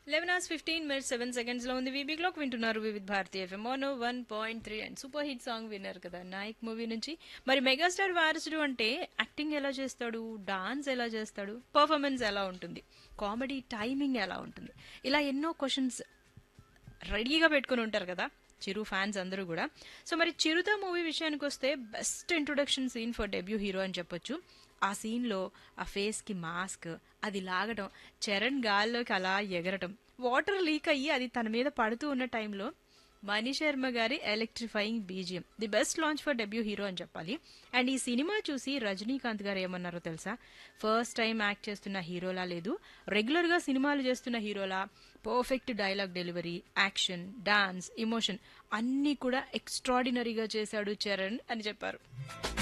eleven hours fifteen minutes seven seconds లో ఉంది VB clock వింటున్నారు Vividh Bharati FM mono one point three and super hit song విన్నారు కదా Naik movie నుంచి మరి మెగాస్టార్ వారసుడు అంటే యాక్టింగ్ ఎలా చేస్తాడు డాన్స్ ఎలా చేస్తాడు పర్ఫార్మెన్స్ ఎలా ఉంటుంది కామెడీ టైమింగ్ ఎలా ఉంటుంది ఇలా ఎన్నో క్వశ్చన్స్ రెడీగా పెట్టుకుని ఉంటారు కదా చిరు ఫ్యాన్స్ అందరూ కూడా సో మరి చిరుత మూవీ విషయానికి వస్తే best introduction scene for debut hero అని చెప్పొచ్చు ఆ సీన్లో ఆ ఫేస్కి మాస్క్ అది లాగడం చరణ్ గాల్లోకి అలా ఎగరటం వాటర్ లీక్ అయ్యి అది తన మీద పడుతూ ఉన్న టైంలో మణి శర్మ గారి electrifying BGM the best launch for debut hero అని చెప్పాలి అండ్ ఈ సినిమా చూసి రజనీకాంత్ గారు ఏమన్నారో తెలుసా ఫస్ట్ టైం యాక్ట్ చేస్తున్న హీరోలా లేదు రెగ్యులర్ గా సినిమాలు చేస్తున్న హీరోలా perfect dialogue delivery action dance emotion అన్నీ కూడా ఎక్స్ట్రాడినరీగా చేశాడు చరణ్ అని చెప్పారు